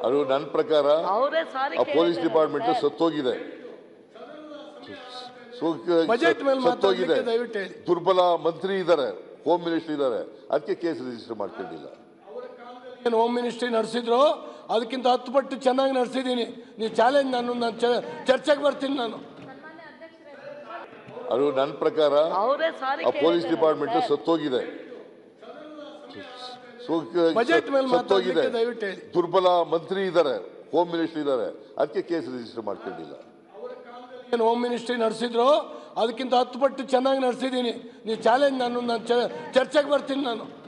ಅದು ನನ್ನ ಪ್ರಕಾರ ಅವರೇ ಸಾರಿ ಆ ಪೊಲೀಸ್ ಡಿಪಾರ್ಟ್ಮೆಂಟ್ ಸತ್ತೋಗಿದೆ ಸೋ- ಬಜೆಟ್ ಮೇಲೆ ಸತ್ತೋಗಿದೆ ಮಾತಾಡ್ಲಿಕ್ಕೆ ದಯವಿಟ್ಟು ಹೇಳಿ. ದುರ್ಬಲ ಮಂತ್ರಿ ಇದ್ದಾರೆ ಹೋಮ್ ಮಿನಿಸ್ಟರ್ ಇದ್ದಾರೆ ಅದಕ್ಕೆ ಕೇಸ್ ರಿಜಿಸ್ಟರ್ ಮಾಡ್ಕೊಂಡಿಲ್ಲ ಏನು ಹೋಮ್ ಮಿನಿಸ್ಟ್ರಿ ನಡೆಸಿದ್ರು ಅದಕ್ಕಿಂತ ಹತ್ತು ಪಟ್ಟು ಚೆನ್ನಾಗಿ ನಡೆಸಿದ್ದೀನಿ ನೀವು ಚಾಲೆಂಜ್ ನಾನು ನಾನು ಚ- ಚರ್ಚೆಗೆ ಬರ್ತೀನಿ ನಾನು ಅದು ನನ್ನ ಪ್ರಕಾರ ಅವರೇ ಸಾರಿ ಆ ಪೊಲೀಸ್ ಡಿಪಾರ್ಟ್ಮೆಂಟ್ ಸತ್ತೋಗಿದೆ ಸೋ- ಬಜೆಟ್ ಮೇಲೆ ಸತ್ತೋಗಿದೆ ಮಾತಾಡ್ಲಿಕ್ಕೆ ದಯವಿಟ್ಟು ಹೇಳಿ. ದುರ್ಬಲ ಮಂತ್ರಿ ಇದ್ದಾರೆ ಹೋಮ್ ಮಿನಿಸ್ಟರ್ ಇದ್ದಾರೆ ಅದಕ್ಕೆ ಕೇಸ್ ರಿಜಿಸ್ಟರ್ ಮಾಡ್ಕೊಂಡಿಲ್ಲ ಏನು ಹೋಮ್ ಮಿನಿಸ್ಟ್ರಿ ನಡೆಸಿದ್ರು ಅದಕ್ಕಿಂತ ಹತ್ತು ಪಟ್ಟು ಚೆನ್ನಾಗಿ ನಡೆಸಿದ್ದೀನಿ ನೀವು ಚಾಲೆಂಜ್ ನಾನು ನಾನು ಚ- ಚರ್ಚೆಗೆ ಬರ್ತೀನಿ ನಾನು